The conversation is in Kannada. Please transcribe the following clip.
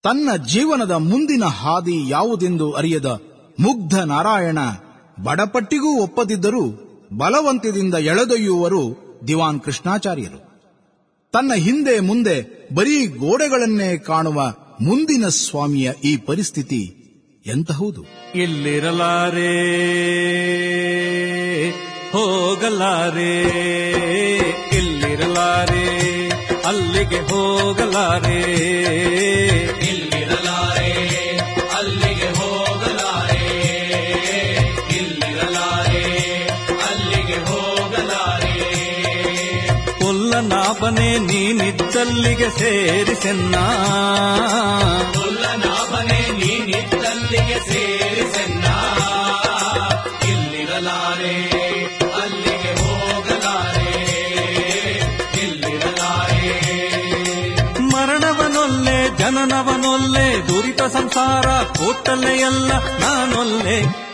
ತನ್ನ ಜೀವನದ ಮುಂದಿನ ಹಾದಿ ಯಾವುದೆಂದು ಅರಿಯದ ಮುಗ್ಧ ನಾರಾಯಣ ಬಡಪಟ್ಟಿಗೂ ಒಪ್ಪದಿದ್ದರೂ ಬಲವಂತದಿಂದ ಎಳೆದೊಯ್ಯುವರು ದಿವಾನ್ ಕೃಷ್ಣಾಚಾರ್ಯರು ತನ್ನ ಹಿಂದೆ ಮುಂದೆ ಬರೀ ಗೋಡೆಗಳನ್ನೇ ಕಾಣುವ ಮುಂದಿನ ಸ್ವಾಮಿಯ ಈ ಪರಿಸ್ಥಿತಿ ಎಂತಹುದು ಇಲ್ಲಿರಲಾರೆ ಹೋಗಲಾರೆ ಇಲ್ಲಿರಲಾರೆ ಅಲ್ಲಿಗೆ ಹೋಗಲಾರೆ ಇಲ್ಲಿರಲಾರೆ ಅಲ್ಲಿಗೆ ಹೋಗಲಾರೆ ಇಲ್ಲಿರಲಾರೆ ಅಲ್ಲಿಗೆ ಹೋಗಲಾರೆ ಕೊಲ್ಲನಾಭನೇ ನೀನಿದ್ದಲ್ಲಿಗೆ ಸೇರಿಸೆನ್ನ ಕೊಲ್ಲನಾಭನೇ ನೀನಿದ್ದಲ್ಲಿಗೆ ಸೇರಿಸೆನ್ನ ಇಲ್ಲಿರಲಾರೆ ಅಲ್ಲಿಗೆ ಹೋಗಲಾರೆ ಇಲ್ಲಿರಲಾರೆ ಮರಣವನೊಲ್ಲೆ ಜನನವನೊಲ್ಲೆ ದುರಿತ ಸಂಸಾರ ಕೊಟ್ಟಲ್ಲೆ ಎಲ್ಲ ನಾನೊಲ್ಲೆ